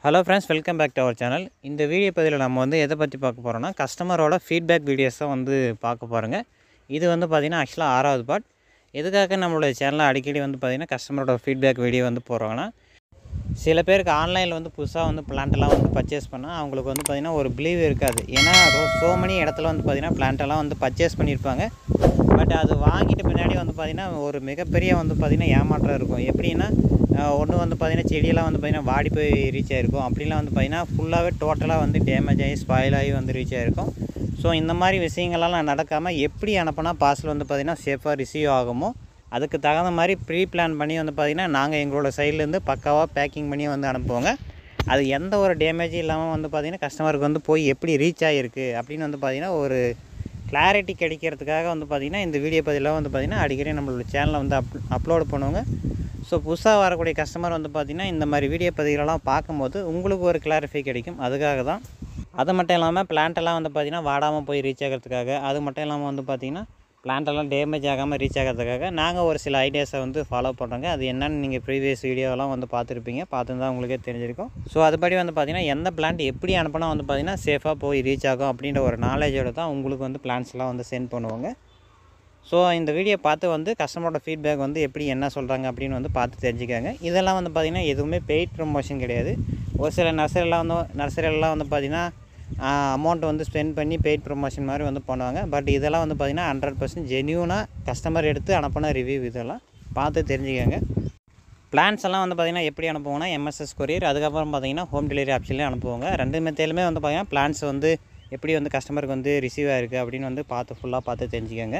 hello friends welcome back to our channel இந்த video பதிவில் நம்ம வந்து எதை பற்றி பார்க்க போகிறோம்னா கஸ்டமரோட ஃபீட்பேக் வீடியோஸ் தான் வந்து பார்க்க போகிறோங்க இது வந்து பார்த்திங்கன்னா ஆக்சுவலாக ஆறாவது பார்ட் எதுக்காக நம்மளுடைய சேனலில் அடிக்கடி வந்து பார்த்திங்கன்னா கஸ்டமரோட ஃபீட்பேக் வீடியோ வந்து போடுறாங்கன்னா சில பேருக்கு ஆன்லைனில் வந்து புதுசாக வந்து பிளான்ட்டெல்லாம் வந்து பர்ச்சேஸ் பண்ணால் அவங்களுக்கு வந்து பார்த்திங்கன்னா ஒரு பிலீவ் இருக்காது ஏன்னா ஸோ many இடத்துல வந்து பார்த்திங்கன்னா பிளான்ட்டெல்லாம் வந்து பர்ச்சேஸ் பண்ணியிருப்பாங்க பட் அது வாங்கிட்ட பின்னாடி வந்து பார்த்திங்கன்னா ஒரு மிகப்பெரிய வந்து பார்த்திங்கன்னா ஏமாற்றம் இருக்கும் எப்படின்னா ஒன்று வந்து பார்த்திங்கன்னா செடியெல்லாம் வந்து பார்த்திங்கன்னா வாடி போய் ரீச் ஆகிருக்கும் அப்படிலாம் வந்து பார்த்திங்கன்னா ஃபுல்லாகவே டோட்டலாக வந்து டேமேஜ் ஆகி ஸ்பாயில் ஆகி வந்து ரீச் ஆகிருக்கும் ஸோ இந்த மாதிரி விஷயங்கள்லாம் நடக்காமல் எப்படி அனுப்புனா பார்சல் வந்து பார்த்திங்கன்னா சேஃபாக ரிசீவ் ஆகுமோ அதுக்கு தகுந்த மாதிரி ப்ரீ பிளான் பண்ணி வந்து பார்த்திங்கன்னா நாங்கள் எங்களோட சைட்லேருந்து பக்காவாக பேக்கிங் பண்ணி வந்து அனுப்புவோங்க அது எந்த ஒரு டேமேஜும் இல்லாமல் வந்து பார்த்திங்கன்னா கஸ்டமருக்கு வந்து போய் எப்படி ரீச் ஆகிருக்கு அப்படின்னு வந்து பார்த்திங்கன்னா ஒரு கிளாரிட்டி கிடைக்கிறதுக்காக வந்து பார்த்திங்கன்னா இந்த வீடியோ பதிலாக வந்து பார்த்திங்கன்னா அடிக்கடி நம்மளோட சேனலை வந்து அப் அப்லோட் பண்ணுவோங்க ஸோ புதுசாக வரக்கூடிய கஸ்டமர் வந்து பார்த்திங்கன்னா இந்த மாதிரி வீடியோ பதிவுகளெல்லாம் பார்க்கும்போது உங்களுக்கு ஒரு கிளாரிஃபை கிடைக்கும் அதுக்காக தான் அது மட்டும் இல்லாமல் பிளான்ட்டெல்லாம் வந்து பார்த்திங்கன்னா வாடாமல் போய் ரீச் ஆகிறதுக்காக அது மட்டும் இல்லாமல் வந்து பார்த்திங்கன்னா பிளான்ட்டெல்லாம் டேமேஜ் ஆகாமல் ரீச் ஆகிறதுக்காக நாங்கள் ஒரு சில ஐடியாஸை வந்து ஃபாலோ பண்ணுறோங்க அது என்னென்னு நீங்கள் ப்ரீவியஸ் வீடியோலாம் வந்து பார்த்துருப்பீங்க பார்த்துருந்தா உங்களுக்கே தெரிஞ்சிருக்கும் ஸோ அதுபடி வந்து பார்த்திங்கன்னா எந்த பிளான்ட் எப்படி அனுப்பினா வந்து பார்த்திங்கன்னா சேஃபாக போய் ரீச் ஆகும் அப்படின்ற ஒரு நாலேஜோட தான் உங்களுக்கு வந்து பிளான்ஸ்லாம் வந்து சென்ட் பண்ணுவாங்க ஸோ இந்த வீடியோ பார்த்து வந்து கஸ்டமரோட ஃபீட்பேக் வந்து எப்படி என்ன சொல்கிறாங்க அப்படின்னு வந்து பார்த்து தெரிஞ்சுக்காங்க இதெல்லாம் வந்து பார்த்திங்கன்னா எதுவுமே பெய்ட் ப்ரொமோஷன் கிடையாது ஒரு சில நர்சரிலாம் வந்து நர்சரிலாம் வந்து பார்த்திங்கன்னா அமௌண்ட் வந்து ஸ்பெண்ட் பண்ணி பெய்ட் ப்ரொமோஷன் மாதிரி வந்து பண்ணுவாங்க பட் இதெல்லாம் வந்து பார்த்திங்கன்னா ஹண்ட்ரட் பர்சன்ட் ஜென்யூனாக கஸ்டமர் எடுத்து அனுப்பின ரிவ்யூ இதெல்லாம் பார்த்து தெரிஞ்சுக்கோங்க பிளான்ஸ் எல்லாம் வந்து பார்த்திங்கன்னா எப்படி அனுப்புவோம்னா எம்எஸ்எஸ் கொரியர் அதுக்கப்புறம் பார்த்திங்கன்னா ஹோம் டெலிவரி ஆப்ஷன்லேயே அனுப்புவாங்க ரெண்டு மெத்தேலுமே வந்து பார்த்திங்கன்னா பிளான்ஸ் வந்து எப்படி வந்து கஸ்டமருக்கு வந்து ரிசீவ் ஆகிருக்கு அப்படின்னு வந்து பார்த்து ஃபுல்லாக பார்த்து தெரிஞ்சுக்கோங்க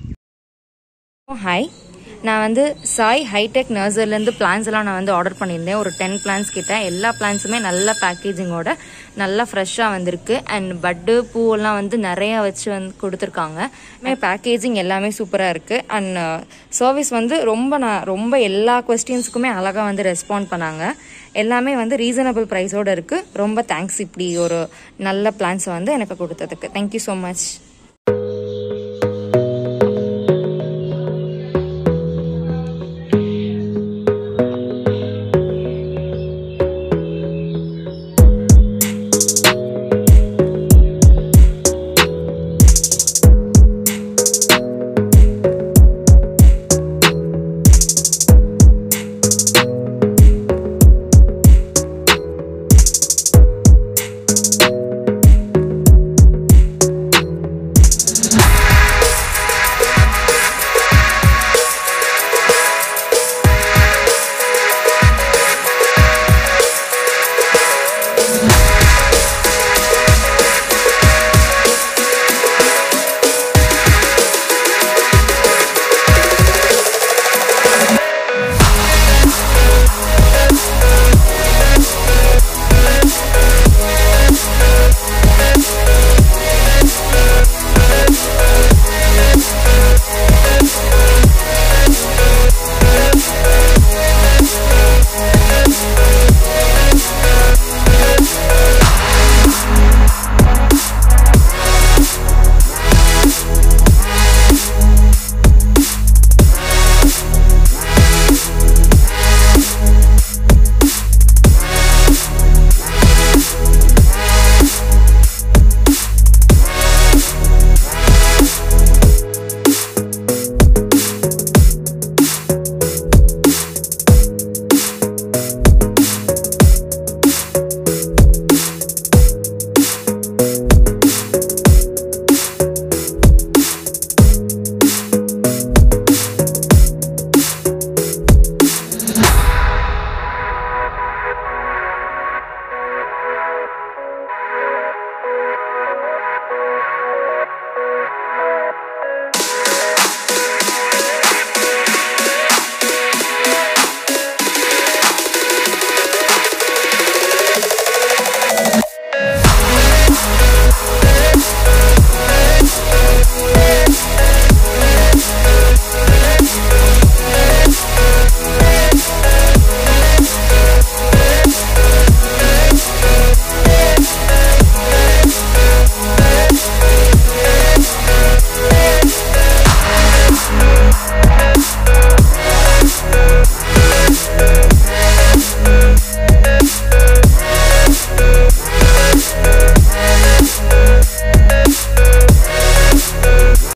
ஹாய் நான் வந்து சாய் ஹைடெக் நர்சரிலேருந்து பிளான்ஸ் எல்லாம் நான் வந்து ஆர்டர் பண்ணியிருந்தேன் ஒரு டென் பிளான்ஸ் கிட்ட எல்லா பிளான்ஸுமே நல்ல பேக்கேஜிங்கோட நல்லா ஃப்ரெஷ்ஷாக வந்திருக்கு அண்ட் பட்டு பூவெல்லாம் வந்து நிறைய வச்சு வந்து கொடுத்துருக்காங்க பேக்கேஜிங் எல்லாமே சூப்பராக இருக்குது அண்ட் சர்வீஸ் வந்து ரொம்ப நான் ரொம்ப எல்லா கொஸ்டின்ஸுக்குமே அழகாக வந்து ரெஸ்பாண்ட் பண்ணாங்க எல்லாமே வந்து ரீசனபிள் ப்ரைஸோடு இருக்குது ரொம்ப தேங்க்ஸ் இப்படி ஒரு நல்ல பிளான்ஸ் வந்து எனக்கு கொடுத்ததுக்கு தேங்க்யூ ஸோ மச்